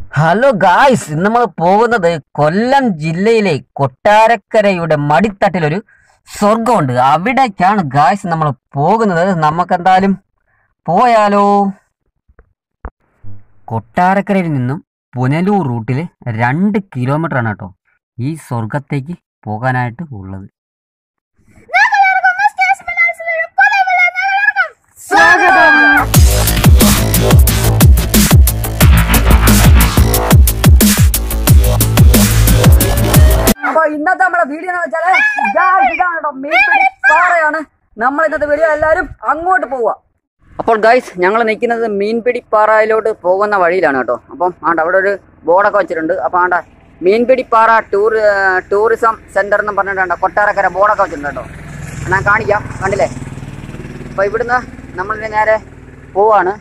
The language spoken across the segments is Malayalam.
ഹലോ ഗായ്സ് ഇന്ന് നമ്മൾ പോകുന്നത് കൊല്ലം ജില്ലയിലെ കൊട്ടാരക്കരയുടെ മടിത്തട്ടിലൊരു സ്വർഗമുണ്ട് അവിടേക്കാണ് ഗായ്സ് നമ്മൾ പോകുന്നത് നമുക്കെന്തായാലും പോയാലോ കൊട്ടാരക്കരയിൽ നിന്നും പുനലൂർ റൂട്ടിൽ രണ്ട് കിലോമീറ്റർ ആണ് കേട്ടോ ഈ സ്വർഗത്തേക്ക് പോകാനായിട്ട് ഉള്ളത് അപ്പൊ ഇന്നത്തെ നമ്മുടെ വീഡിയോ എന്ന് വെച്ചാല് guys, ഇതാണ് കേട്ടോ മീൻപിടി പാറയാണ് നമ്മൾ ഇന്നത്തെ വീഡിയോ എല്ലാവരും അങ്ങോട്ട് പോവുക അപ്പോൾ ഗൈസ് ഞങ്ങൾ നിൽക്കുന്നത് മീൻപിടിപ്പാറയിലോട്ട് പോകുന്ന വഴിയിലാണ് കേട്ടോ അപ്പം ആണ്ട് അവിടെ ഒരു ബോർഡൊക്കെ വെച്ചിട്ടുണ്ട് അപ്പം ആണ്ട മീൻപിടിപ്പാറ ടൂർ ടൂറിസം സെന്റർ എന്ന് പറഞ്ഞിട്ടുണ്ട് കൊട്ടാരക്കര ബോർഡൊക്കെ വെച്ചിട്ടുണ്ട് കേട്ടോ ഞാൻ കാണിക്കാം കണ്ടില്ലേ അപ്പോൾ ഇവിടുന്ന് നമ്മളിനി നേരെ പോവാണ്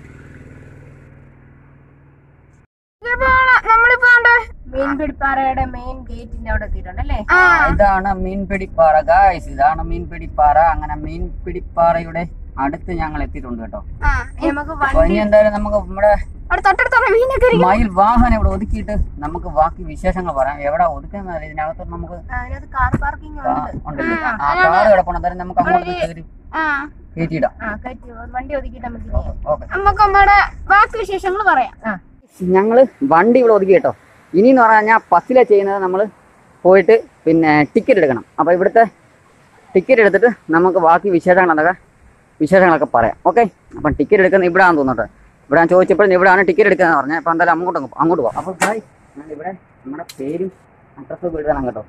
നമ്മളിപ്പോ മീൻപിടിപ്പാറയുടെ മെയിൻ ഗേറ്റിന്റെ അവിടെ എത്തിയിട്ടുണ്ട് അല്ലേ ഇതാണ് മീൻപിടിപ്പാറ ഗായ്സ് ഇതാണ് മീൻപിടിപ്പാറ അങ്ങനെ മീൻപിടിപ്പാറയുടെ അടുത്ത് ഞങ്ങൾ എത്തിയിട്ടുണ്ട് കേട്ടോ നമുക്ക് അപ്പൊ ഇനി എന്തായാലും നമുക്ക് നമ്മുടെ അവിടെ തൊട്ടടുത്തുള്ള മീനൊക്കെ മയിൽ വാഹനം ഇവിടെ ഒതുക്കിയിട്ട് നമുക്ക് ബാക്കി വിശേഷങ്ങൾ പറയാം എവിടെ ഒതുക്കുന്ന ഇതിനകത്ത് നമുക്ക് അതിനകത്ത് കാർ പാർക്കിംഗ് ആ, ഉണ്ടല്ലേ ആ കാറ് കിടപ്പണം എന്തായാലും നമുക്ക് അങ്ങോട്ട് കയറി കയറ്റിയിടാം ആ കയറ്റി വണ്ടി ഒതുക്കിയിട്ട് നമുക്ക് ചെയ്യാം ഓക്കെ നമുക്ക് നമ്മുടെ ബാക്കി വിശേഷങ്ങൾ പറയാം ഞങ്ങള് വണ്ടി ഇവിടെ ഒതുക്കി കേട്ടോ ഇനി എന്ന് പറഞ്ഞാൽ ബസ്സിലെ ചെയ്യുന്നത് നമ്മൾ പോയിട്ട് പിന്നെ ടിക്കറ്റ് എടുക്കണം അപ്പോൾ ഇവിടുത്തെ ടിക്കറ്റ് എടുത്തിട്ട് നമുക്ക് ബാക്കി വിശേഷങ്ങൾ എന്തൊക്കെ വിശേഷങ്ങളൊക്കെ പറയാം ഓക്കെ അപ്പം ടിക്കറ്റ് എടുക്കുന്നത് ഇവിടെ ആണെന്ന് തോന്നട്ടെ ഇവിടെ ഞാൻ ചോദിച്ചപ്പോൾ ഇവിടെയാണ് ടിക്കറ്റ് എടുക്കുന്നത് പറഞ്ഞത് അപ്പോൾ എന്തായാലും അങ്ങോട്ട് അങ്ങ് അങ്ങോട്ട് പോകാം അപ്പോൾ ഗായ് ഞാൻ ഇവിടെ നമ്മുടെ പേരും അഡ്രസ്സും എഴുതണം കേട്ടോ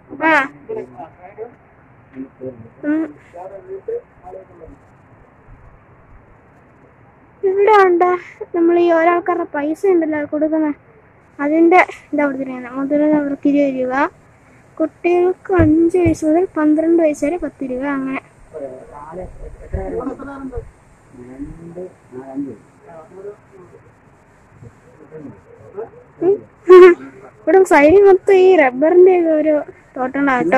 ഇവിടെ ഉണ്ട് നമ്മൾ ഈ ഒരാൾക്കാരുടെ പൈസ ഉണ്ടല്ലോ കൊടുക്കുന്ന അതിന്റെ ഇതാ കൊടുത്തിരിക്കുന്നത് മുതൽ അവർക്ക് ഇരുപത് രൂപ കുട്ടികൾക്ക് അഞ്ച് വയസ്സ് മുതൽ പന്ത്രണ്ട് വയസ്സ് വരെ പത്ത് രൂപ അങ്ങനെ ഇവിടെ സൈഡിൽ മൊത്തം ഈ റബ്ബറിന്റെ ഒരു തോട്ടങ്ങളാ കേട്ടോ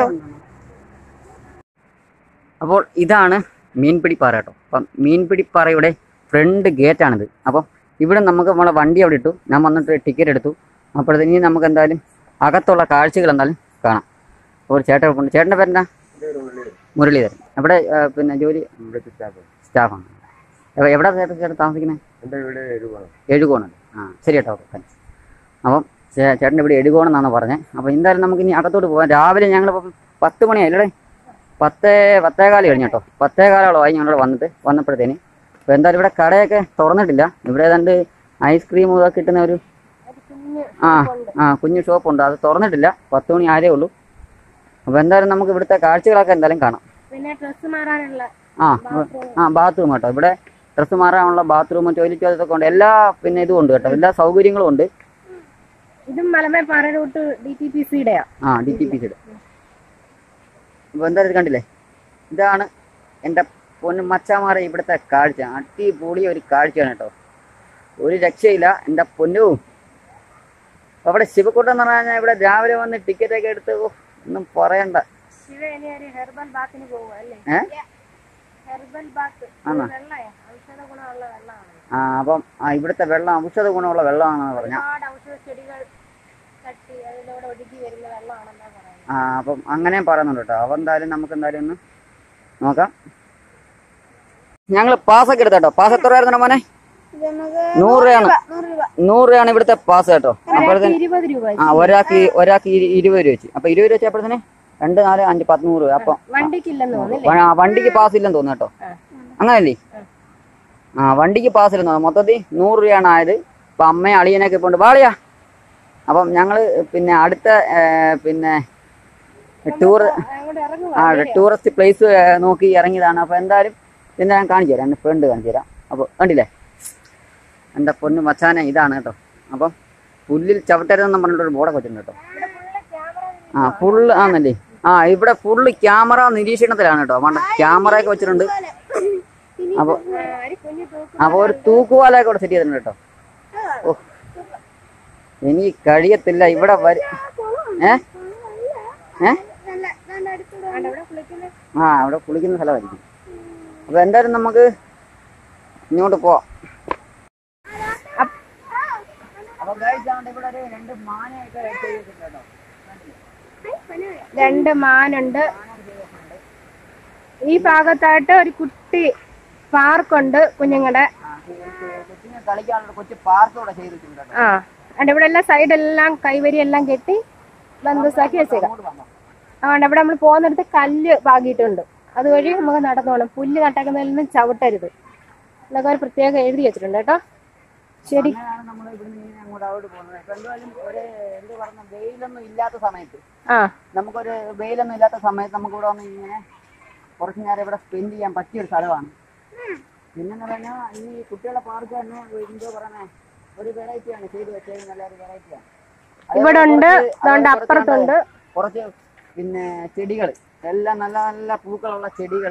അപ്പോൾ ഇതാണ് മീൻപിടിപ്പാറ കേട്ടോ അപ്പം മീൻപിടിപ്പാറയുടെ ഫ്രണ്ട് ഗേറ്റാണിത് അപ്പം ഇവിടെ നമുക്ക് നമ്മളെ വണ്ടി അവിടെ ഇട്ടു ഞാൻ വന്നിട്ട് ടിക്കറ്റ് എടുത്തു അപ്പോഴത്തേക്ക് ഇനി നമുക്ക് എന്തായാലും അകത്തുള്ള കാഴ്ചകൾ എന്തായാലും കാണാം അപ്പോൾ ഒരു ചേട്ടൻ ഉണ്ട് ചേട്ടൻ്റെ പേരെന്താ മുരളീധരൻ അവിടെ ആ, പിന്നെ ജോലി സ്റ്റാഫാണ് എവ- എവിടെ ചേട്ടൻ ചേട്ടൻ താമസിക്കുന്നത് എൻ്റെ വീട് എഴുപണം എഴുകോണം ആ ശരി കേട്ടോ ഓക്കെ താങ്ക്സ് അപ്പം ചേ- ചേട്ടൻ ഇവിടെ എഴുകോണം എന്നാണ് പറഞ്ഞത് അപ്പോൾ എന്തായാലും നമുക്ക് ഇനി അകത്തോട്ട് പോകാം രാവിലെ ഞങ്ങളിപ്പം പത്ത് മണിയായില്ലേ പത്തേ പത്തേകാല് കഴിഞ്ഞു കേട്ടോ പത്തേകാലോളമായി ഞങ്ങളിവിടെ വന്നിട്ട് വന്നപ്പോഴത്തേന് അപ്പോൾ എന്തായാലും ഇവിടെ കടയൊക്കെ തുറന്നിട്ടില്ല ഇവിടെ ഏതാണ്ട് ഐസ്ക്രീം ഇതൊക്കെ കിട്ടുന്ന ഒരു ആ ആ കുഞ്ഞു ഷോപ്പുണ്ട് അത് തുറന്നിട്ടില്ല പത്ത് മണി ആരേ ഉള്ളൂ അപ്പോൾ എന്തായാലും നമുക്ക് ഇവിടുത്തെ കാഴ്ചകളൊക്കെ എന്തായാലും കാണാം പിന്നെ ഡ്രസ്സ് മാറാനുള്ള ആ ആ ബാത്റൂം കേട്ടോ ഇവിടെ ഡ്രസ്സ് മാറാനുള്ള ബാത്റൂം ടോയ്ലറ്റ് അതൊക്കെ ഉണ്ട് എല്ലാ പിന്നെ ഇതും ഉണ്ട് കേട്ടോ എല്ലാ സൗകര്യങ്ങളും ഉണ്ട് ഇതും മലമേ പാറ റൂട്ട് ഡി ടി പി സിയുടെയാ ആ ഡി ടി പി സിയുടെ അപ്പോൾ എന്തായാലും ഇത് കണ്ടില്ലേ ഇതാണ് എൻ്റെ പൊന്നു മച്ചാമാരെ ഇവിടുത്തെ കാഴ്ച അടിപൊളി ഒരു കാഴ്ചയാണ് കേട്ടോ ഒരു രക്ഷയില്ല എൻ്റെ പൊന്നു അപ്പൊ അവിടെ ശിവക്കുട്ടം എന്ന് പറഞ്ഞു കഴിഞ്ഞാൽ ഇവിടെ രാവിലെ വന്ന് ടിക്കറ്റ് ഒക്കെ എടുത്ത് ഓ, ഒന്നും പറയണ്ട ശിവ ഇനി ഒരു ഹെർബൽ ബാത്തിന് പോവുക അല്ലേ ഏ ഹെർബൽ ബാത്ത് ആണോ? വെള്ളമേ ഔഷധ ഗുണമുള്ള വെള്ളമാണ് ആ അപ്പം ആ ഇവിടുത്തെ വെള്ളം ഔഷധ ഗുണമുള്ള വെള്ളമാണെന്ന് പറഞ്ഞ ഒരുപാട് ഔഷധ ചെടികൾ തട്ടി അതിലൂടെ ഒഴുകി വരുന്ന വെള്ളമാണെന്നാ പറയുന്നത് ആ അപ്പം അങ്ങനെയും പറയുന്നുണ്ട് കേട്ടോ അപ്പോൾ എന്തായാലും നമുക്ക് എന്തായാലും ഒന്ന് നോക്കാം ഞങ്ങൾ പാസ്സൊക്കെ എടുത്ത കേട്ടോ പാസ് എത്ര ആയിരുന്നു മോനെ ഇത് നമുക്ക് നൂറ് രൂപയാണ് നൂറ് രൂപ നൂറ് രൂപയാണ് ഇവിടുത്തെ പാസ് കേട്ടോ അപ്പോഴത്തേന് ഇരുപത് രൂപ ആ ഒരാൾക്ക് ഒരാൾക്ക് ഇരു- ഇരുപത് രൂപ വെച്ച് അപ്പൊ ഇരുപത് രൂപ വെച്ചപ്പോഴത്തേന് രണ്ട് നാല് അഞ്ച് പത്ത് നൂറ് രൂപ അപ്പം വണ്ടിക്കില്ലെന്ന് തോന്നില്ലേ വ- ആ, വണ്ടിക്ക് പാസ് ഇല്ലെന്ന് തോന്നുന്നു കേട്ടോ അങ്ങനല്ലേ ആ വണ്ടിക്ക് പാസ് ഇല്ലെന്ന് തോന്നുന്നു മൊത്തത്തിൽ നൂറ് രൂപയാണ് ആയത് അപ്പൊ അമ്മയും അളിയനൊക്കെ ഇപ്പൊ ഉണ്ട് വാളിയാ അപ്പം ഞങ്ങള് പിന്നെ അടുത്ത ഏ, പിന്നെ ടൂർ അങ്ങോട്ട് ഇറങ്ങുക ആ ടൂറിസ്റ്റ് പ്ലേസ് നോക്കി ഇറങ്ങിയതാണ് അപ്പൊ എന്തായാലും ഇതിന്റെ ഞാൻ കാണിച്ചു തരാം എൻ്റെ ഫ്രണ്ട് കാണിച്ചു തരാം അപ്പോൾ കണ്ടില്ലേ എൻ്റെ പൊന്നു മച്ചാനെ ഇതാണ് കേട്ടോ അപ്പം പുല്ലിൽ ചവിട്ടരുതെന്ന് പറഞ്ഞിട്ടൊരു ബോർഡൊക്കെ വെച്ചിട്ടുണ്ട് കേട്ടോ ആ ഫുള്ള് ആണല്ലേ ആ ഇവിടെ ഫുള്ള് ക്യാമറ നിരീക്ഷണത്തിലാണ് കേട്ടോ പണ്ട് ക്യാമറ ഒക്കെ വെച്ചിട്ടുണ്ട് അപ്പൊ ഒരു കുഞ്ഞു തൂക്ക് അപ്പൊ ഒരു തൂക്കുവാലൊക്കെ ഇവിടെ സെറ്റ് ചെയ്തിട്ടുണ്ട് കേട്ടോ ഓ എനിക്ക് കഴിയത്തില്ല ഇവിടെ വര ഏ ഏ ഇവിടെ കുളിക്കുന്ന ആ അവിടെ കുളിക്കുന്ന സ്ഥലമായിരിക്കും അപ്പൊ എന്തായാലും നമുക്ക് ഇങ്ങോട്ട് പോവാം അപ്പൊ guys, ഇതാണ്ട് ഇവിടെ ഒരു രണ്ട് മാനയൊക്കെ ചെയ്തിട്ടുണ്ട് കേട്ടോ രണ്ട് മാനുണ്ട് ഈ ഭാഗത്തായിട്ട് ഒരു കുട്ടി പാർക്കുണ്ട് കുഞ്ഞുങ്ങളുടെ ആ, ഈ കൊച്ചിനെ കളിക്കാനുള്ള കൊച്ചു പാർക്ക് ഇവിടെ ചെയ്തിട്ടുണ്ട് കേട്ടോ ആ അതുകൊണ്ട് ഇവിടെ എല്ലാം സൈഡെല്ലാം കൈവരി എല്ലാം കെട്ടി ബന്ധസാക്കി വെച്ചേക്കാം അങ്ങോട്ട് വന്നോ അതുകൊണ്ട് ഇവിടെ നമ്മൾ പോകുന്നിടത്ത് കല്ല് പാകിയിട്ടുണ്ട് അതുവഴി നമുക്ക് നടന്നു പോകണം പുല്ല് നട്ടക്കുന്നതിൽ നിന്ന് ചവിട്ടരുത് എന്നൊക്കെ ഒരു പ്രത്യേകം എഴുതി വെച്ചിട്ടുണ്ട് കേട്ടോ ശരി അങ്ങനെയാണ് നമ്മൾ ഇവിടുന്ന് ഇങ്ങനെ അങ്ങോട്ട് അവിടെ പോകുന്നത് ഇപ്പൊ എന്തായാലും ഒരു എന്ത് പറഞ്ഞ വെയിലൊന്നും ഇല്ലാത്ത സമയത്ത് ആ നമുക്കൊരു വെയിലൊന്നും ഇല്ലാത്ത സമയത്ത് നമുക്ക് ഇവിടെ വന്ന് ഇങ്ങനെ കുറച്ച് നേരം ഇവിടെ സ്പെൻഡ് ചെയ്യാൻ പറ്റിയ ഒരു സ്ഥലമാണ് പിന്നെന്ന് പറഞ്ഞാൽ ഈ കുട്ടികളുടെ പാർക്ക് തന്നെ എന്തോ പറയണേ ഒരു വെറൈറ്റിയാണ് ചെയ്ത് വെച്ചത് നല്ലൊരു വെറൈറ്റിയാണ് ഇവിടെ ഉണ്ട് അതുകൊണ്ട് അപ്പുറത്തുണ്ട് കുറച്ച് പിന്നെ ചെടികൾ എല്ലാം നല്ല നല്ല പൂക്കളുള്ള ചെടികൾ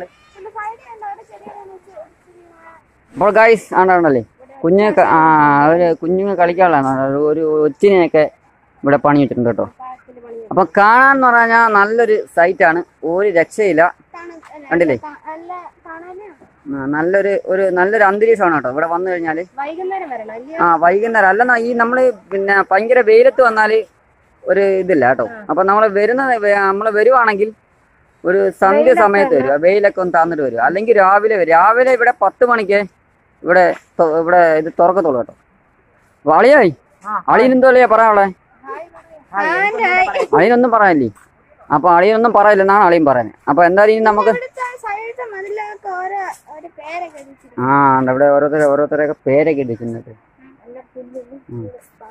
അപ്പോൾ ഗൈസ് ആണ്ടാണല്ലേ കുഞ്ഞ് ക- ആ ഒരു കുഞ്ഞുങ്ങൾ കളിക്കാനുള്ളതാണ് ഒരു- ഒരു ഒച്ചിനെയൊക്കെ ഇവിടെ പണി വെച്ചിട്ടുണ്ട് കേട്ടോ അപ്പൊ കാണാന്ന് പറഞ്ഞാൽ നല്ലൊരു സൈറ്റാണ് ഒരു രക്ഷയില്ല കണ്ടില്ലേ ആ, നല്ലൊരു ഒരു നല്ലൊരു അന്തരീക്ഷമാണ് കേട്ടോ ഇവിടെ വന്നു കഴിഞ്ഞാല് വൈകുന്നേരം വരണം അല്ലേ ആ വൈകുന്നേരം അല്ലെന്നാ ഈ നമ്മള് പിന്നെ ഭയങ്കര വെയിലത്ത് വന്നാല് ഒരു ഇതില്ല കേട്ടോ അപ്പൊ നമ്മള് വരുന്ന വേ- നമ്മള് വരുവാണെങ്കിൽ ഒരു സന്ധ്യ സമയത്ത് വരും വെയിലൊക്കെ ഒന്ന് താന്നിട്ട് വരും അല്ലെങ്കിൽ രാവിലെ വരും രാവിലെ ഇവിടെ പത്ത് മണിക്ക് ഇവിടെ തൊ- ഇവിടെ ഇത് തുറക്കത്തുള്ളൂ കേട്ടോ അപ്പൊ അളിയായി അളിയനെന്തോ അളിയാ പറയാനുള്ളേ അളിയനൊന്നും പറയാനില്ലേ അപ്പൊ അളിയനൊന്നും പറയില്ലെന്നാണ് അളിയൻ പറയുന്നത് അപ്പൊ എന്തായാലും ഇനി നമുക്ക് സൈഡിലത്തെ മതിലൊക്കെ ഓരോ ഒരു പേരൊക്കെ വെച്ചിട്ടുണ്ട് ആ ഉണ്ട്. ഇവിടെ ഓരോരുത്തരെ ഓരോരുത്തരെയൊക്കെ പേരൊക്കെ ഇട്ടിട്ടുണ്ട് ഉം.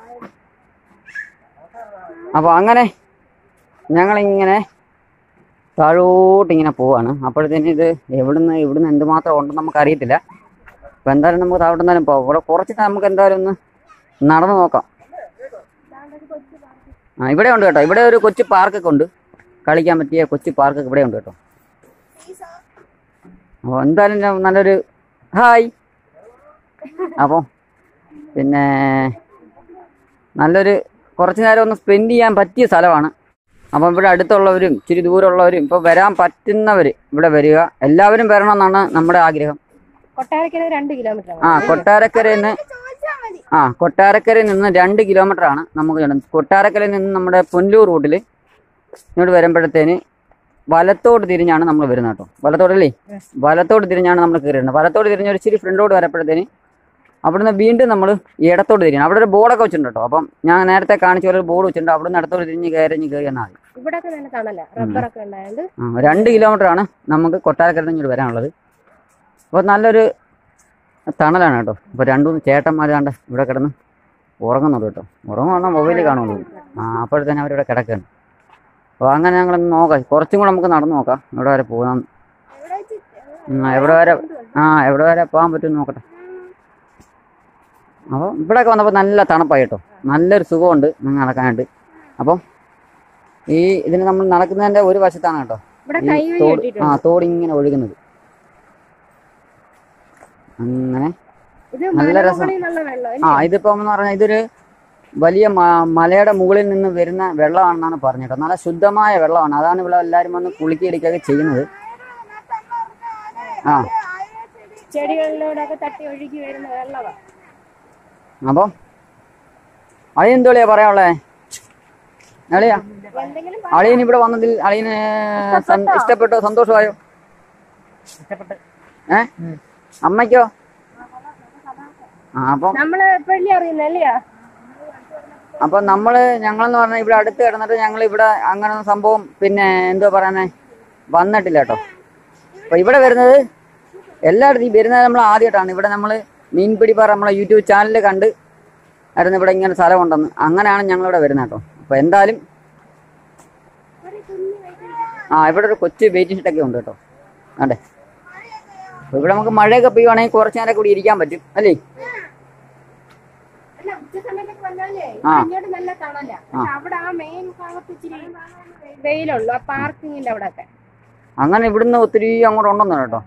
അപ്പൊ അങ്ങനെ ഞങ്ങളിങ്ങനെ താഴോട്ട് ഇങ്ങനെ പോവാണ് അപ്പോഴത്തേന് ഇത് എവിടുന്ന് ഇവിടുന്ന് എന്തുമാത്രം ഉണ്ടെന്ന് നമുക്ക് അറിയത്തില്ല അപ്പൊ എന്തായാലും നമുക്ക് താഴോട്ട് എന്തായാലും പോവാം ഇവിടെ കുറച്ച് നമുക്ക് എന്തായാലും ഒന്ന് നടന്നു നോക്കാം ആ ഇവിടെ ഉണ്ട് കേട്ടോ ഇവിടെ ഒരു കൊച്ചു പാർക്കൊക്കെ ഉണ്ട് കളിക്കാൻ പറ്റിയ കൊച്ചു പാർക്കൊക്കെ ഇവിടെ ഉണ്ട് കേട്ടോ അപ്പോൾ എന്തായാലും ഞാൻ നല്ലൊരു ഹായ് അപ്പോൾ പിന്നെ നല്ലൊരു കുറച്ച് നേരം ഒന്ന് സ്പെൻഡ് ചെയ്യാൻ പറ്റിയ സ്ഥലമാണ് അപ്പം ഇവിടെ അടുത്തുള്ളവരും ഇച്ചിരി ദൂരമുള്ളവരും ഇപ്പോൾ വരാൻ പറ്റുന്നവർ ഇവിടെ വരിക എല്ലാവരും വരണമെന്നാണ് നമ്മുടെ ആഗ്രഹം കൊട്ടാരക്കര രണ്ട് കിലോമീറ്റർ ആ കൊട്ടാരക്കരയിൽ നിന്ന് ആ കൊട്ടാരക്കരയിൽ നിന്ന് രണ്ട് കിലോമീറ്റർ ആണ് നമുക്ക് ചെയ്യണം കൊട്ടാരക്കരയിൽ നിന്ന് നമ്മുടെ പുനലൂർ റൂട്ടിൽ ഇങ്ങോട്ട് വരുമ്പോഴത്തേന് വലത്തോട്ട് തിരിഞ്ഞാണ് നമ്മൾ വരുന്നത് കേട്ടോ വലത്തോട്ടല്ലേ വലത്തോട്ട് തിരിഞ്ഞാണ് നമ്മൾ കയറിയിരുന്നത് വലത്തോട്ട് തിരിഞ്ഞ ഒരു ഇച്ചിരി ഫ്രണ്ടോട്ട് വരപ്പോഴത്തേന് അവിടുന്ന് വീണ്ടും നമ്മൾ ഇടത്തോട്ട് തിരിയണം അവിടെ ഒരു ബോർഡൊക്കെ വെച്ചിട്ടുണ്ട് കേട്ടോ അപ്പം ഞാൻ നേരത്തെ കാണിച്ച പോലെ ഒരു ബോർഡ് വെച്ചിട്ടുണ്ട് അവിടുന്ന് ഇടത്തോട്ട് തിരിഞ്ഞ് കയറിഞ്ഞ് കയറി എന്നാൽ മതി ഇവിടൊക്കെ നല്ല തണല റബ്ബറൊക്കെ ഉണ്ടായത് ആ, രണ്ട് കിലോമീറ്റർ ആണ് നമുക്ക് കൊട്ടാരക്കരയിൽ നിന്ന് ഇങ്ങോട്ട് വരാനുള്ളത് അപ്പോൾ നല്ലൊരു തണലാണ് കേട്ടോ ഇപ്പോൾ രണ്ടു മൂന്ന് ചേട്ടന്മാർ കണ്ട് ഇവിടെ കിടന്ന് ഉറങ്ങുന്നുള്ളൂ കേട്ടോ ഉറങ്ങുന്ന മൊബൈലിൽ കാണുള്ളൂ ആ അപ്പോഴത്തേനും അവരിവിടെ കിടക്കുകയാണ് അപ്പോൾ അങ്ങനെ ഞങ്ങളൊന്ന് നോക്കാം കുറച്ചും കൂടെ നമുക്ക് നടന്നു നോക്കാം എവിടെ വരെ പോകാം ഉം, എവിടെ വരെ ആ എവിടെ വരെ പോകാൻ പറ്റുമെന്ന് നോക്കട്ടെ അപ്പോൾ ഇവിടെയൊക്കെ വന്നപ്പോൾ നല്ല തണുപ്പായി കേട്ടോ നല്ലൊരു സുഖമുണ്ട് നിങ്ങൾ നടക്കാനായിട്ട് അപ്പം ഈ ഇതിന് നമ്മൾ നടക്കുന്നതിൻ്റെ ഒരു വശത്താണ് കേട്ടോ ഇവിടെ ഈ കൈവഴി തോട് ആ കെട്ടിയിട്ടുണ്ട് തോട് ഇങ്ങനെ ഒഴുകുന്നത് അങ്ങനെ ഇത് നല്ല രസം. മലമുകളിൽ നിന്നുള്ള വെള്ളം ആ ഇതിപ്പോ എന്ന് പറഞ്ഞാൽ ഇതൊരു വലിയ മ- മലയുടെ മുകളിൽ നിന്ന് വരുന്ന വെള്ളമാണെന്നാണ് പറഞ്ഞത് നല്ല ശുദ്ധമായ വെള്ളമാണ് അതാണ് ഇവിടെ എല്ലാവരും വന്ന് കുളിക്കിടിക്കൊക്കെ ചെയ്യുന്നത് ആ ചെടികളിലൂടെയൊക്കെ തട്ടി ഒഴുകി വരുന്ന വെള്ളമാണ് അപ്പം അളിയെന്തോളിയാ പറയാനുള്ളേ അളിയാ എന്തെങ്കിലും അളിയൻ ഇവിടെ വന്നതിൽ അളിയന് സൻ- ഇഷ്ടപ്പെട്ടോ സന്തോഷമായോ ഏ അമ്മയ്ക്കോ ആ അപ്പം നമ്മള് എപ്പോഴല്ലേ അറിയുന്നല്ലേ അപ്പൊ നമ്മള് ഞങ്ങളെന്ന് പറഞ്ഞാൽ ഇവിടെ അടുത്ത് കിടന്നിട്ട് ഞങ്ങൾ ഇവിടെ അങ്ങനെ ഒരു സംഭവം പിന്നെ എന്തോ പറയുന്നേ വന്നിട്ടില്ല കേട്ടോ അപ്പൊ ഇവിടെ വരുന്നത് എല്ലായിടത്തും ഈ വരുന്നത് നമ്മൾ ആദ്യമായിട്ടാണ് ഇവിടെ നമ്മൾ മീൻപിടിപ്പാറ നമ്മളെ യൂട്യൂബ് ചാനലിൽ കണ്ട് ആയിരുന്നു ഇവിടെ ഇങ്ങനെ സ്ഥലമുണ്ടെന്ന് അങ്ങനെയാണ് ഞങ്ങൾ ഇവിടെ വരുന്നത് കേട്ടോ അപ്പൊ എന്തായാലും ആ ഇവിടെ ഒരു കൊച്ചു വെയിറ്റിംഗ് ഷീറ്റൊക്കെ ഉണ്ട് കേട്ടോ അതെ അപ്പൊ ഇവിടെ നമുക്ക് മഴയൊക്കെ പെയ്യുവാണെങ്കിൽ കുറച്ച് നേരം കൂടി ഇരിക്കാൻ പറ്റും അല്ലേ അല്ല ഉച്ച സമയത്തൊക്കെ വന്നാലേ ആ. ഇങ്ങോട്ട് നല്ല തണല പക്ഷെ അവിടെ ആ മെയിൻ ഭാഗത്ത് ഇച്ചിരി വെയിലുള്ളു ആ പാർക്കിങ്ങിന്റെ അവിടെ ഒക്കെ അങ്ങനെ ഇവിടുന്ന് ഒത്തിരി അങ്ങോട്ട് ഉണ്ടെന്ന് കേട്ടോ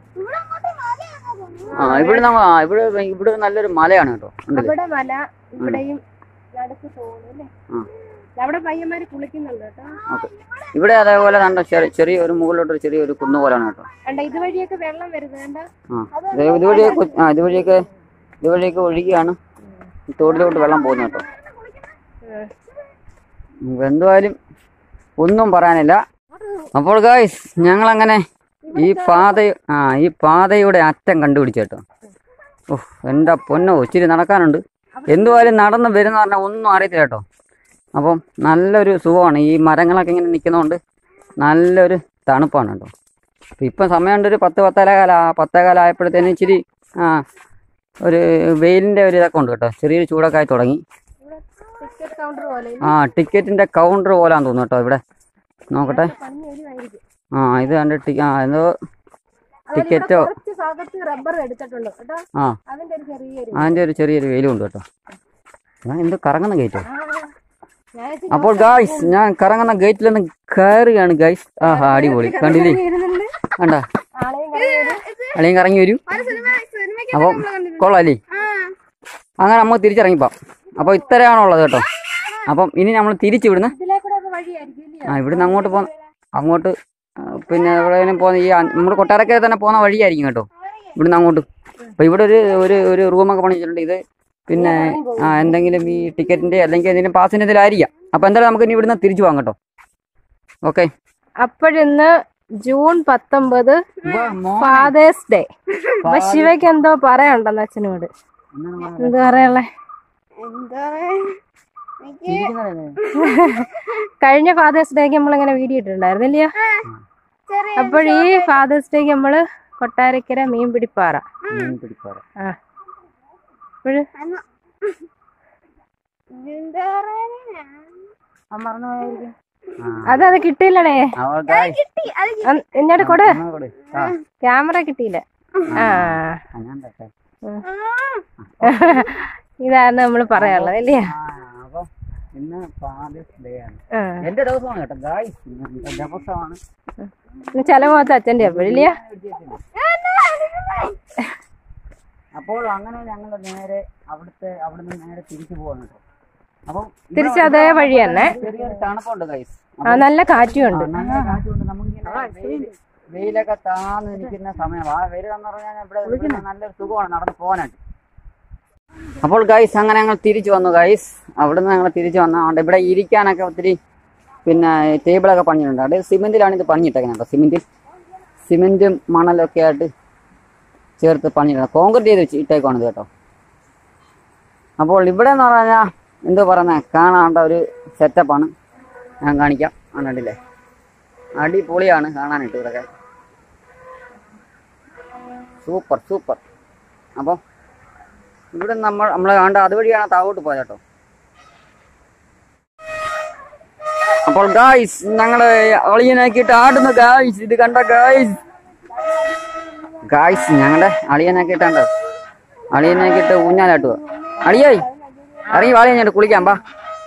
ആ ഇവിടെ നമ്മ ആ ഇവിടെ ഇവിടെ നല്ലൊരു മലയാണ് കേട്ടോ ഉണ്ടല്ലേ അവിടെ മല ഇവിടെയും നടുക്ക് തോന്നുന്നു ആ. അവിടെ പയ്യന്മാര് കുളിക്കുന്നുണ്ട് കേട്ടോ ഓക്കെ ഇവിടെ അതേപോലെ കണ്ട ചെറിയ ചെറിയ ഒരു മുകളിലോട്ട് ഒരു ചെറിയ ഒരു കുന്നു പോലെയാണ് കേട്ടോ കണ്ട ഇതുവഴിയൊക്കെ വെള്ളം വരുന്നത് കണ്ട ആ ഇത് ഇതുവഴിയൊക്കെ കൊ- ആ ഇതുവഴിയൊക്കെ ഇതുവഴിയൊക്കെ ഒഴുകിയാണ് ഈ തോടിലോട്ട് വെള്ളം പോകുന്നത് കേട്ടോ നമുക്ക് എന്തായാലും ഒന്നും പറയാനില്ല അപ്പോൾ ഗായ്സ് ഞങ്ങളങ്ങനെ ഈ പാത ആ ഈ പാതയുടെ അറ്റം കണ്ടുപിടിച്ചു കേട്ടോ ഓഹ് എൻ്റെ പൊന്നോ ഇച്ചിരി നടക്കാനുണ്ട് എന്തുവായാലും നടന്ന് വരുന്ന പറഞ്ഞാൽ ഒന്നും അറിയത്തില്ല കേട്ടോ അപ്പം നല്ലൊരു സുഖമാണ് ഈ മരങ്ങളൊക്കെ ഇങ്ങനെ നിൽക്കുന്നതുകൊണ്ട് നല്ലൊരു തണുപ്പാണ് കേട്ടോ അപ്പം ഇപ്പം സമയമുണ്ട് ഒരു പത്ത് പത്തേകാല കാല പത്തേകാല ആയപ്പോഴത്തേനും ഇച്ചിരി ആ ഒരു വെയിലിൻ്റെ ഒരു ഇതൊക്കെ ഉണ്ട് കേട്ടോ ചെറിയൊരു ചൂടൊക്കെ ആയി തുടങ്ങി ടിക്കറ്റ് കൗണ്ടർ പോലെ ആ ടിക്കറ്റിൻ്റെ കൗണ്ടർ പോലാന്ന് തോന്നുന്നു കേട്ടോ ഇവിടെ നോക്കട്ടെ പണി വരുമായിരിക്കും ആ ഇത് കണ്ട് ടി ആ എന്തോ ടിക്കറ്റോ കുറച്ച് ഭാഗത്ത് റബ്ബർ എടുത്തിട്ടുണ്ട് കേട്ടോ ആ അതിന്റെ ഒരു ചെറിയൊരു അതിൻ്റെ ഒരു ചെറിയൊരു വെയിലും ഉണ്ട് കേട്ടോ ഞാൻ എന്ത് കറങ്ങുന്ന ഗേറ്റോ ഞാൻ അപ്പോൾ ഗായ്സ് ഞാൻ കറങ്ങുന്ന ഗേറ്റിൽ നിന്ന് കയറുകയാണ് ഗായ്സ് ആഹാ അടിപൊളി കണ്ടില്ലേ ഇരുന്നുണ്ട് കണ്ട ആളെയും കണ്ടു അല്ലെങ്കിൽ കറങ്ങി വരും അപ്പം കൊള്ളാല്ലേ അങ്ങനെ നമ്മൾ തിരിച്ചിറങ്ങിപ്പോ അപ്പോൾ ഇത്രയാണുള്ളത് കേട്ടോ അപ്പം ഇനി നമ്മൾ തിരിച്ചു വിടുന്ന ഇതിലെ കൂടെ ഒക്കെ വഴിയായിരിക്കും ഇല്ലയോ ആ ഇവിടുന്ന് അങ്ങോട്ട് പോ അങ്ങോട്ട് ആ, പിന്നെ എവിടെയെങ്കിലും പോകുന്ന ഈ നമ്മൾ കൊട്ടാരക്കര തന്നെ പോകുന്ന വഴിയായിരിക്കും കേട്ടോ ഇവിടുന്ന് അങ്ങോട്ട് അപ്പോൾ ഇവിടെ ഒരു ഒരു ഒരു റൂമൊക്കെ പണിച്ചിട്ടുണ്ട് ഇത് പിന്നെ ആ എന്തെങ്കിലും ഈ ടിക്കറ്റിൻ്റെ അല്ലെങ്കിൽ എന്തെങ്കിലും പാസിൻ്റെ ഇതിലായിരിക്കാം അപ്പോൾ എന്തായാലും നമുക്ക് ഇനി ഇവിടുന്ന് തിരിച്ചു പോകാം കേട്ടോ ഓക്കെ അപ്പോഴിന്ന് ജൂൺ പത്തൊമ്പത് ഫാദേഴ്സ് ഡേ അപ്പൊ ശിവയ്ക്ക് എന്തോ പറയാനുണ്ടെന്ന് അച്ഛനോട് എന്താ പറയാനുള്ളേ കഴിഞ്ഞ ഫാദേഴ്സ് ഡേക്ക് നമ്മളിങ്ങനെ വീഡിയോ ഇട്ടിട്ടുണ്ടായിരുന്നില്ലയോ അപ്പോൾ ഈ ഫാദേഴ്സ് ഡേക്ക് നമ്മള് കൊട്ടാരക്കര മീൻപിടിപ്പാറ ആ അപ്പോഴ് അത് അത് കിട്ടിയില്ലടേ അന്ന് ഇങ്ങോട്ട് കൊട് ക്യാമറ കിട്ടിയില്ല ആ ഇതാണ് നമ്മൾ പറയാനുള്ളത് അല്ലേ അപ്പോൾ ഇന്ന് ഫാദേഴ്സ് ഡേ ആണ് ആ എന്റെ ദിവസമാണ് കേട്ടോ ഗായ്സ് എന്റെ ദിവസമാണ് ഇന്ന് ചില മുഖത്ത് അച്ഛൻ്റെ അപ്പോഴില്ലയോ അപ്പോൾ അങ്ങനെ ഞങ്ങൾ നേരെ അവിടുത്തെ അവിടുന്ന് നേരെ തിരിച്ചു പോവാണ് കേട്ടോ അപ്പം തിരിച്ച് അതേ വഴി തന്നെ ചെറിയൊരു തണുപ്പുണ്ട് ഗൈസ് ആ നല്ല കാറ്റും ഉണ്ട് നല്ല കാറ്റുണ്ട് നമുക്കിങ്ങനെ വെയില് വെയിലൊക്കെ താന്ന് നിൽക്കുന്ന സമയം ആ വെയിൽ എന്ന് പറഞ്ഞാൽ ഇവിടെ ഇവിടെ നല്ലൊരു സുഖമാണ് നടന്ന് പോകാനായിട്ട് അപ്പോൾ ഗൈസ് അങ്ങനെ ഞങ്ങൾ തിരിച്ചു വന്നു ഗൈസ് അവിടുന്ന് ഞങ്ങൾ തിരിച്ചു വന്നതുകൊണ്ട് ഇവിടെ ഇരിക്കാനൊക്കെ ഒത്തിരി പിന്നെ ടേബിളൊക്കെ പണിഞ്ഞിട്ടുണ്ട് അത് സിമെന്റിലാണ് ഇത് പണിഞ്ഞിട്ടേക്കുന്നത് കേട്ടോ സിമെന്റിൽ സിമെന്റും മണലൊക്കെ ആയിട്ട് ചേർത്ത് പണിയിട്ടുണ്ട് കോൺക്രീറ്റ് ചെയ്ത് വെച്ച് ഇട്ടേക്കാണിത് കേട്ടോ അപ്പോൾ ഇവിടെ എന്ന് പറഞ്ഞാൽ എന്തോ പറയുന്നത് കാണാണ്ട ഒരു സെറ്റപ്പാണ് ഞാൻ കാണിക്കാം കണ്ടില്ലേ അടിപൊളിയാണ് കാണാനായിട്ട് ഇവിടെയൊക്കെ സൂപ്പർ സൂപ്പർ അപ്പോൾ ഇവിടെ നമ്മൾ നമ്മൾ കണ്ട അതുവഴിയാണ് താവോട്ട് പോയത് കേട്ടോ അപ്പോൾ ഗായ്സ് ഞങ്ങള് അളിയനാക്കിയിട്ട് ആടുന്നു ഗായ്സ് ഇത് കണ്ട ഗായ്സ് ഗായ്സ് ഞങ്ങളുടെ അളിയനാക്കിയിട്ടാണ്ട് അളിയനാക്കിയിട്ട് ഊഞ്ഞാലാട്ടുക അളിയായി ഇറങ്ങി വാളി കഴിഞ്ഞിട്ട് കുളിക്കാം പാ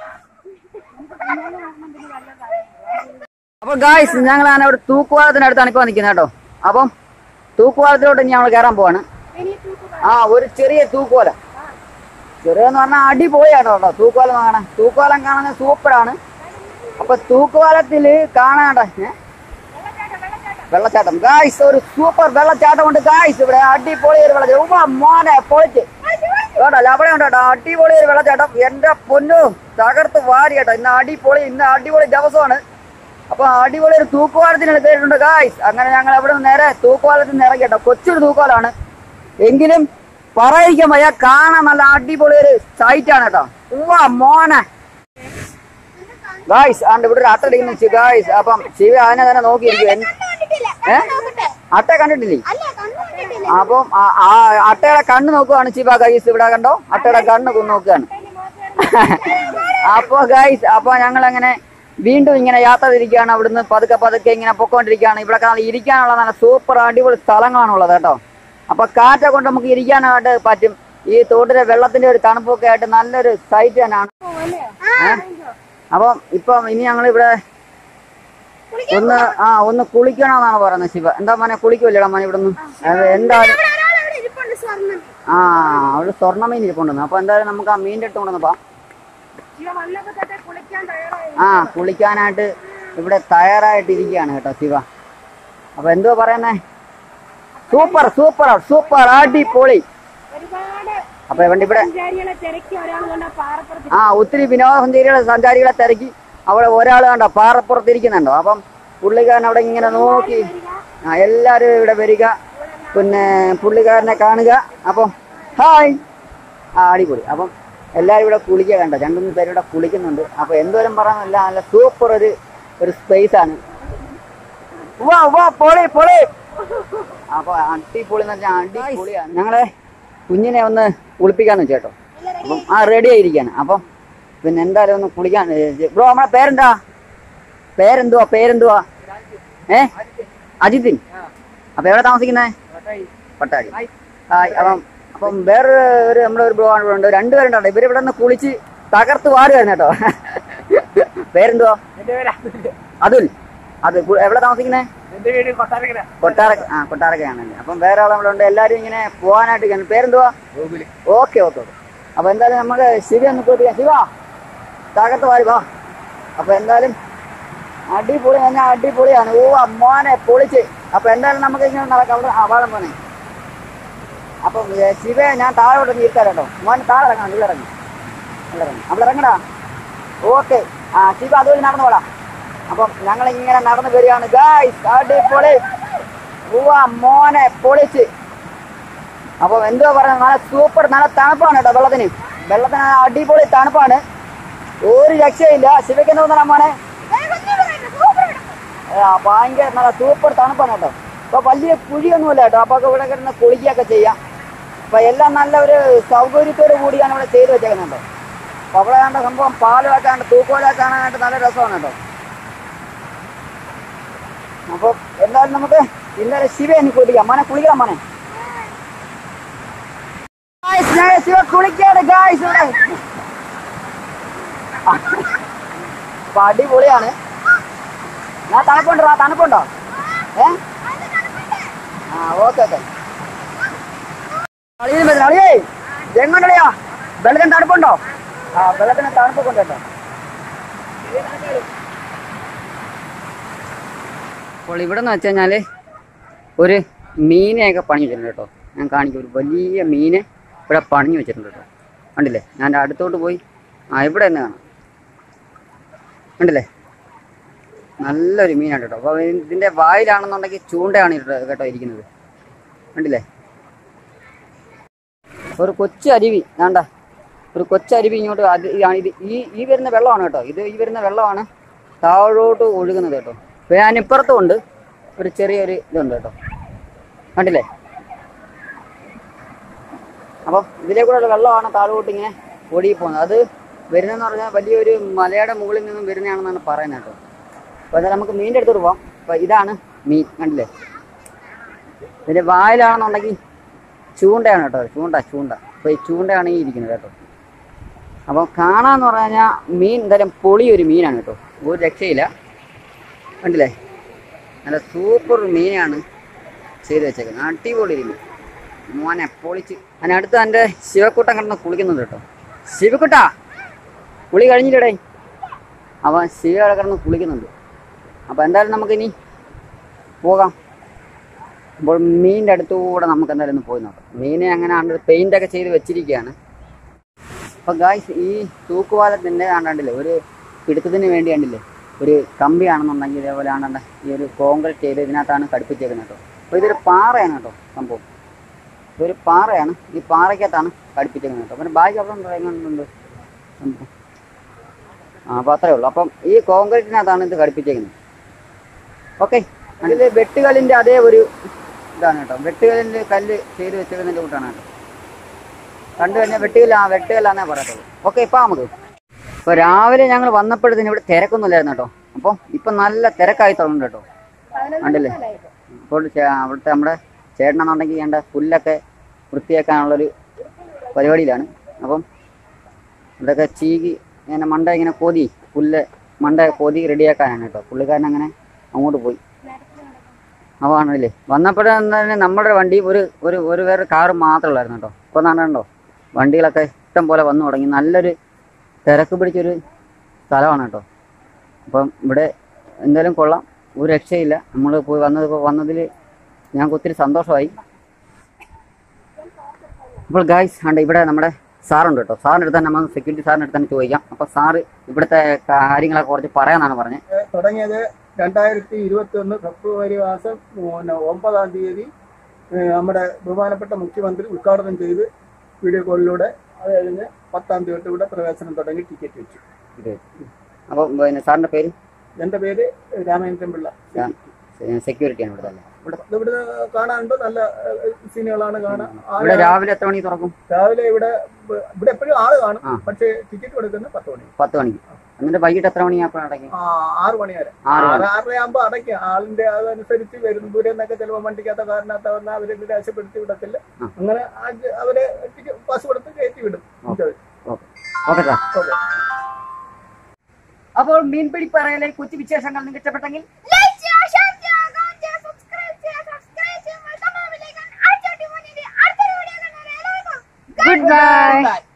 അപ്പൊ ഗായ്സ് ഞങ്ങൾ അങ്ങനെ ഒരു തൂക്കുവാലത്തിനടുത്താണ് ഇപ്പൊ നിൽക്കുന്നത് കേട്ടോ അപ്പം തൂക്കുവാലത്തിലോട്ട് ഇനി ഞങ്ങൾ കയറാൻ പോവാണ് ആ ഒരു ചെറിയ തൂക്കുവാലം ചെറിയെന്ന് പറഞ്ഞാൽ അടിപൊളിയാണ് കേട്ടോ തൂക്കുവാലം കാണാൻ തൂക്കുവാലം കാണാൻ സൂപ്പറാണ് അപ്പൊ തൂക്കുവാലത്തില് കാണാണ്ട ഏ? വെള്ളച്ചാട്ടം ഗായ്സ് ഒരു സൂപ്പർ വെള്ളച്ചാട്ടം ഉണ്ട് ഗായ്സ് ഇവിടെ അടിപൊളി ഒരു വെള്ളച്ചാട്ടം ഉവ്വ മോനെ പൊളിച്ച് കേട്ടോ അവിടെ ഉണ്ട് കേട്ടോ അടിപൊളി ഒരു വെള്ളച്ചാട്ടം എന്റെ പൊന്നു തകർത്ത് വാരി കേട്ടോ ഇന്ന് അടിപൊളി ഇന്ന് അടിപൊളി ദിവസമാണ് അപ്പൊ അടിപൊളി ഒരു തൂക്കുവാലത്തിന് കയറിയിട്ടുണ്ട് ഗായ്സ് അങ്ങനെ ഞങ്ങൾ അവിടെ നിന്ന് നേരെ തൂക്കുവാലത്തിൽ നിന്ന് ഇറങ്ങി കേട്ടോ കൊച്ചൊരു തൂക്കുവാലാണ് എങ്കിലും പറയാതിരിക്കാൻ വയ്യ കാണാൻ നല്ല അടിപൊളി ഒരു സൈറ്റ് ആണ് കേട്ടോ ഉവ്വ മോനെ ഗായ്സ് ആണ്ട് ഇവിടെ ഒരു അട്ട ഇരിക്കുന്ന ഗായ്സ് അപ്പം ശിവ അതിനെ തന്നെ നോക്കിയിരിക്കും എൻ- ഏ അട്ട കണ്ടിട്ടില്ലേ അപ്പം ആ- ആ അട്ടയുടെ കണ്ണ് നോക്കുവാണ് ശിവ ഗൈസ് ഇവിടെ കണ്ടോ അട്ടയുടെ കണ്ണ് കു- നോക്കുകയാണ് അപ്പൊ ഗൈസ് അപ്പൊ ഞങ്ങൾ അങ്ങനെ വീണ്ടും ഇങ്ങനെ യാത്ര തിരിക്കുകയാണ് അവിടുന്ന് പതുക്കെ പതുക്കെ ഇങ്ങനെ പൊക്കോണ്ടിരിക്കുകയാണ് ഇവിടെ നല്ല ഇരിക്കാനുള്ള നല്ല സൂപ്പർ അടിപൊളി സ്ഥലങ്ങളാണുള്ളത് കേട്ടോ അപ്പൊ കാറ്റ കൊണ്ട് നമുക്ക് ഇരിക്കാനായിട്ട് പറ്റും ഈ തോട്ടിലെ വെള്ളത്തിന്റെ ഒരു തണുപ്പൊക്കെ ആയിട്ട് നല്ലൊരു സൈറ്റ് തന്നെയാണ് ഏ? അപ്പം ഇപ്പം ഇനി ഞങ്ങൾ ഇവിടെ ഒന്ന് ആ ഒന്ന് കുളിക്കണമെന്നാണ് പറയുന്നത് ശിവ എന്താ മോനെ കുളിക്കുമല്ലേടാ മോനെ ഇവിടെ നിന്ന് എന്തായാലും ആ അവിടെ സ്വർണ്ണ മീൻ ഇരിപ്പുണ്ടെന്ന് അപ്പൊ എന്തായാലും നമുക്ക് ആ മീൻ്റെ അടുത്ത് കൊണ്ടുവന്ന് പോവാം ആ കുളിക്കാനായിട്ട് ഇവിടെ തയ്യാറായിട്ട് ഇരിക്കുകയാണ് കേട്ടോ ശിവ അപ്പൊ എന്തോ പറയുന്നേ സൂപ്പർ സൂപ്പർ സൂപ്പർ അടിപൊളി അപ്പൊ ഇവിടെ ഇവിടെ സഞ്ചാരികളെ തിരക്കി ഒരാൾ കൊണ്ട് പാറപ്പുറത്ത് ആ ഒത്തിരി വിനോദസഞ്ചാരികളെ സഞ്ചാരികളെ തിരക്കി അവിടെ ഒരാൾ കണ്ടോ പാറപ്പുറത്തിരിക്കുന്നുണ്ടോ അപ്പം പുള്ളിക്കാരൻ അവിടെ ഇങ്ങനെ നോക്കി ആ എല്ലാവരും ഇവിടെ വരിക പിന്നെ പുള്ളിക്കാരനെ കാണുക അപ്പം ഹായ് ആ അടിപൊളി അപ്പം എല്ലാവരും ഇവിടെ കുളിക്കുക കണ്ടോ രണ്ടു മൂന്ന് പേര് ഇവിടെ കുളിക്കുന്നുണ്ട് അപ്പൊ എന്തോരം പറയാനല്ല നല്ല സൂപ്പർ ഒരു ഒരു സ്പേസ് ആണ് വാ വാ പൊളി പൊളി അപ്പൊ അടിപൊളി എന്ന് പറഞ്ഞാൽ അടിപൊളിയാണ് ഞങ്ങളെ കുഞ്ഞിനെ ഒന്ന് കുളിപ്പിക്കാന്ന് വെച്ചേട്ടോ അപ്പം ആ റെഡി ആയിരിക്കാണ് അപ്പം പിന്നെ എന്തായാലും ഒന്ന് കുളിക്കാൻ ബ്രോ നമ്മളെ പേരെന്താ പേരെന്തുവാ പേരെന്തുവാ ഏ അജിത്തിൻ അപ്പൊ എവിടെ താമസിക്കുന്നേ പട്ടാടി ഹായ് അപ്പം അപ്പം വേറെ ഒരു നമ്മുടെ ഒരു ബ്രോ ആണ് ഉണ്ട് രണ്ടുപേരുണ്ടോ ഇവര് ഇവിടെ നിന്ന് കുളിച്ച് തകർത്ത് വാരുകയാണ് കേട്ടോ പേരെന്തുവാ അതുൽ അത് കു- എവിടെ താമസിക്കുന്നേ എന്റെ വീട് കൊട്ടാരക്കര കൊട്ടാര ആ കൊട്ടാരക്കയാണല്ലേ അപ്പം വേറെ ആളുകളുണ്ട് എല്ലാരും ഇങ്ങനെ പോകാനായിട്ട് ഇരിക്കുകയാണ്. പേരെന്തുവാ ഗോകുല് ഓക്കെ ഓക്കെ ഓക്കെ അപ്പൊ എന്തായാലും നമുക്ക് ശിവ ഒന്ന് കൂട്ടിക്കാം ശിവ തകർത്ത് വാരി വാ അപ്പൊ എന്തായാലും അടിപൊളി തന്നെ അടിപൊളിയാണ് ഓ അമ്മാനെ പൊളിച്ച് അപ്പൊ എന്തായാലും നമുക്ക് ഇങ്ങനെ നടക്കാം അവിടെ ആ വാഴം പോനെ അപ്പം ഏ, ശിവയെ ഞാൻ താഴോട്ട് നീർത്താൽ കേട്ടോ മോൻ താഴെ ഇറങ്ങണം ഇവിടെ ഇറങ്ങി ഇവിടെ ഇറങ്ങി അവിടെ ഇറങ്ങടാ ഓക്കെ ആ ശിവ അതുവഴി നടന്നു പോടാ അപ്പം ഞങ്ങൾ ഇങ്ങനെ നടന്നു വരികയാണ് ഗായ്സ് അടിപൊളി ഉവ്വ മോനെ പൊളിച്ച് അപ്പൊ എന്തോ പറയുന്നത് നല്ല സൂപ്പർ നല്ല തണുപ്പാണ് കേട്ടോ വെള്ളത്തിന് വെള്ളത്തിന് അടിപൊളി തണുപ്പാണ് ഒരു രക്ഷയില്ല ശിവയ്ക്ക് എന്താ തോന്നണം മോനെ ആ, ഭയങ്കര നല്ല സൂപ്പർ തണുപ്പാണ് കേട്ടോ അപ്പൊ വലിയ കുഴിയൊന്നുമില്ല കേട്ടോ അപ്പൊ ഇവിടെ കിടന്ന് കുളിക്കുകയൊക്കെ ചെയ്യാം അപ്പൊ എല്ലാം നല്ല ഒരു സൗകര്യത്തോടു കൂടിയാണ് ഇവിടെ ചെയ്തു വെച്ചേക്കുന്നത് കേട്ടോ അപ്പൊ അവിടെ കണ്ട സംഭവം പാലൊക്കെ കണ്ട് തൂക്കോലൊക്കെ കാണാനായിട്ട് നല്ല രസമാണ് കേട്ടോ അപ്പൊ എന്തായാലും നമുക്ക് ഇന്നലെ ശിവ എനിക്ക് കുളിക്കാം മോനെ കുളിക്കാം മോനെ Guys, ഞാൻ ശിവ കുളിക്കാണ് ഗായ്സ് ഇവിടെ അപ്പൊ അടിപൊളിയാണ് ഞാൻ തണുപ്പുണ്ടോ ആ തണുപ്പുണ്ടോ ഏ ആ ഓക്കെ ഓക്കെ അളിയും പറ്റില്ല അളിയേ എങ്ങോട്ടളിയാ വെള്ളത്തിന് തണുപ്പുണ്ടോ ആ വെള്ളത്തിന് തണുപ്പൊക്കെ ഉണ്ട് കേട്ടോ അപ്പോൾ ഇവിടെ എന്ന് വെച്ച് കഴിഞ്ഞാൽ ഒരു മീനെയൊക്കെ പണി വെച്ചിട്ടുണ്ട് കേട്ടോ ഞാൻ കാണിക്കും ഒരു വലിയ മീനെ ഇവിടെ പണിഞ്ഞു വെച്ചിട്ടുണ്ട് കേട്ടോ കണ്ടില്ലേ ഞാൻ അടുത്തോട്ട് പോയി ആ ഇവിടെ തന്നെ കാണാം കണ്ടില്ലേ നല്ലൊരു മീനാണ് കേട്ടോ അപ്പോൾ ഇതിൻ്റെ വായിലാണെന്നുണ്ടെങ്കിൽ ചൂണ്ടയാണ് ഇത് കേട്ടോ ഇരിക്കുന്നത് കണ്ടില്ലേ ഒരു കൊച്ചു അരുവി വേണ്ട ഒരു കൊച്ചരുവി ഇങ്ങോട്ട് അത് ഈ- ഇത് ഈ ഈ വരുന്ന വെള്ളമാണ് കേട്ടോ ഇത് ഈ വരുന്ന വെള്ളമാണ് താഴോട്ട് ഒഴുകുന്നത് കേട്ടോ അപ്പോൾ ഞാൻ ഇപ്പുറത്തും ഉണ്ട് ഒരു ചെറിയൊരു ഇതുണ്ട് കേട്ടോ കണ്ടില്ലേ അപ്പം ഇതിലേ കൂടെയുള്ള വെള്ളമാണ് താഴോട്ട് ഇങ്ങനെ ഒഴുകി പോകുന്നത് അത് വരുന്നതെന്ന് പറഞ്ഞാൽ വലിയൊരു മലയുടെ മുകളിൽ നിന്നും വരുന്നതാണെന്നാണ് പറയുന്നത് കേട്ടോ അപ്പോൾ അതായത് നമുക്ക് മീൻ്റെ അടുത്തോട്ട് പോവാം അപ്പോൾ ഇതാണ് മീൻ കണ്ടില്ലേ ഇതിൻ്റെ വായിലാണെന്നുണ്ടെങ്കിൽ ചൂണ്ടയാണ് കേട്ടോ ചൂണ്ട ചൂണ്ട അപ്പോൾ ഈ ചൂണ്ടയാണ് ഈ ഇരിക്കുന്നത് കേട്ടോ അപ്പം കാണാന്ന് പറഞ്ഞു കഴിഞ്ഞാൽ മീൻ എന്തായാലും പൊളി ഒരു മീനാണ് കേട്ടോ ഒരു രക്ഷയില്ല കണ്ടില്ലേ നല്ല സൂപ്പർ മീനാണ് ചെയ്ത് വെച്ചേക്കുന്നത് അടിപൊളി ഒരു മീൻ മോനെ പൊളിച്ച് അതിനടുത്ത് എൻ്റെ ശിവക്കുട്ടൻ കിടന്ന് കുളിക്കുന്നുണ്ട് കേട്ടോ ശിവക്കുട്ടാ കുളി കഴിഞ്ഞില്ലടേ അവൻ ശിവ അവിടെ കിടന്ന് കുളിക്കുന്നുണ്ട് അപ്പോൾ എന്തായാലും നമുക്കിനി പോകാം അപ്പോൾ മീനിൻ്റെ അടുത്തുകൂടെ നമുക്ക് എന്തായാലും ഒന്ന് പോയി നോക്കാം മീനെ അങ്ങനെ ആണ് പെയിൻ്റ് ഒക്കെ ചെയ്ത് വെച്ചിരിക്കുകയാണ് അപ്പോൾ ഗായ്സ് ഈ തൂക്കുപാലത്തിൻ്റെ ആണ്ടാണ്ടില്ലേ ഒരു പിടുത്തത്തിന് വേണ്ടി കണ്ടില്ലേ ഒരു കമ്പിയാണെന്നുണ്ടെങ്കിൽ ഇതേപോലെ ആണ്ടാണ്ട് ഈ ഒരു കോൺക്രീറ്റ് ചെയ്ത് ഇതിനകത്താണ് ഘടിപ്പിച്ചേക്കുന്നത് കേട്ടോ അപ്പോൾ ഇതൊരു പാറയാണ് കേട്ടോ സംഭവം ഇതൊരു പാറയാണ് ഈ പാറയ്ക്കകത്താണ് ഘടിപ്പിച്ചേക്കുന്നത് കേട്ടോ പിന്നെ ബാക്കി അവിടെ ഉണ്ടോ എങ്ങനെയുണ്ട് സംഭവം ആ അപ്പോൾ അത്രേ ഉള്ളൂ അപ്പം ഈ കോൺക്രീറ്റിനകത്താണ് ഇത് ഘടിപ്പിച്ചേക്കുന്നത് ഓക്കെ അതിൽ വെട്ടുകല്ലിൻ്റെ അതേ ഒരു ഇതാണ് കേട്ടോ വെട്ടുകല്ലിൻ്റെ കല്ല് ചെയ്ത് വെച്ചേക്കുന്നതിൻ്റെ കൂട്ടാണ് കേട്ടോ കണ്ടു കഴിഞ്ഞാൽ വെട്ടുകല്ല ആ വെട്ടുകല്ലാന്നേ പറയത്തുള്ളൂ ഓക്കെ ഇപ്പം നമുക്ക് ഇപ്പോൾ രാവിലെ ഞങ്ങൾ വന്നപ്പോഴത്തേന് ഇവിടെ തിരക്കൊന്നുമില്ലായിരുന്നു കേട്ടോ അപ്പോൾ ഇപ്പം നല്ല തിരക്കായി തുടങ്ങുന്നുണ്ട് കേട്ടോ കണ്ടില്ലേ ഇപ്പോൾ ചേ- അവിടുത്തെ നമ്മുടെ ചേട്ടനെന്നുണ്ടെങ്കിൽ വേണ്ട പുല്ലൊക്കെ വൃത്തിയാക്കാനുള്ളൊരു പരിപാടിയിലാണ് അപ്പം ഇവിടെയൊക്കെ ചീകി ഇങ്ങനെ മണ്ട ഇങ്ങനെ കോതി പുല്ല് മണ്ട കോതി റെഡിയാക്കാനാണ് കേട്ടോ പുള്ളിക്കാരൻ അങ്ങനെ അങ്ങോട്ട് പോയി അപ്പോൾ ആണല്ലേ വന്നപ്പോഴേ നമ്മുടെ വണ്ടി ഒരു ഒരു ഒരു വേറെ കാറ് മാത്രമുള്ളായിരുന്നു കേട്ടോ ഇപ്പോൾ നാണ്ടോ വണ്ടികളൊക്കെ ഇഷ്ടം പോലെ വന്നു തുടങ്ങി നല്ലൊരു തിരക്ക് പിടിച്ചൊരു സ്ഥലമാണ് കേട്ടോ അപ്പം ഇവിടെ എന്തായാലും കൊള്ളാം ഒരു രക്ഷയില്ല നമ്മൾ പോയി വന്നത് വന്നതിൽ ഞങ്ങൾക്ക് ഒത്തിരി സന്തോഷമായി അപ്പോൾ ഗായ്സ് ഉണ്ട് ഇവിടെ നമ്മുടെ സാറുണ്ട് കേട്ടോ സാറിൻ്റെ അടുത്ത് തന്നെ നമുക്ക് സെക്യൂരിറ്റി സാറിൻ്റെ അടുത്ത് തന്നെ ചോദിക്കാം അപ്പോൾ സാറ് ഇവിടുത്തെ കാര്യങ്ങളൊക്കെ കുറച്ച് പറയാനാണ് പറഞ്ഞത് തുടങ്ങിയത് രണ്ടായിരത്തി ഇരുപത്തി ഒന്ന് ഫെബ്രുവരി മാസം പിന്നെ ഒമ്പതാം തീയതി ഏഹ് നമ്മുടെ ബഹുമാനപ്പെട്ട മുഖ്യമന്ത്രി ഉദ്ഘാടനം ചെയ്ത് വീഡിയോ കോളിലൂടെ അത് കഴിഞ്ഞ് പത്താം തീയതി തൊട്ട് ഇവിടെ പ്രവേശനം തുടങ്ങി ടിക്കറ്റ് വെച്ചു ഇത് അപ്പോൾ പിന്നെ സാറിൻ്റെ പേര് എൻ്റെ പേര് രാമേന്ദ്രൻ പിള്ള സെക്യൂരിറ്റിയാണ് ഇവിടുത്തെ അല്ലേ ഇവിടെ ഇവിടെ കാണാനുണ്ട് നല്ല ഏഹ്, സീനുകളാണ് കാണാൻ ഇവിടെ ആള് രാവിലെ എത്ര മണിക്ക് തുറക്കും രാവിലെ ഇവിടെ ഇവിടെ എപ്പോഴും ആള് കാണും ആ. പക്ഷേ ടിക്കറ്റ് കൊടുക്കുന്നത് പത്ത് മണി പത്ത് മണിക്ക് എന്നിട്ട് വൈകിട്ട് എത്ര മണിയാകുമ്പോൾ അടയ്ക്കും ആ, ആറ് മണി വരെ ആറ് ആറ് മണി ആറര ആകുമ്പോ അടയ്ക്കും ആളിന്റെ അതനുസരിച്ച് വരും ദൂരെ നിന്നൊക്കെ ചിലപ്പോൾ വണ്ടിക്കകത്ത കാരണത്ത് വന്നാൽ അവരെ നിരാശപ്പെടുത്തി വിടത്തില്ല ആ. അങ്ങനെ ആ- അവരെ ടിക്കറ്റ് പാസ് കൊടുത്ത് കയറ്റി വിടും ഓക്കെ ഓക്കെ സാർ ഓക്കെ അപ്പോൾ മീൻപിടി പറയലെ കൊച്ചു വിശേഷങ്ങൾ നിങ്ങൾക്ക് ഇഷ്ടപ്പെട്ടെങ്കിൽ ലൈക്ക് ചെയ്യുക ഷെയർ ചെയ്യുക കമന്റ് ചെയ്യുക സബ്സ്ക്രൈബ് ചെയ്യുക സബ്സ്ക്രൈബ് ചെയ്യുമ്പോൾ സമയമില്ലെങ്കിൽ അടുത്ത വീഡിയോ അടുത്ത വീഡിയോ കാണാൻ എല്ലാവർക്കും ഗുഡ് ബൈ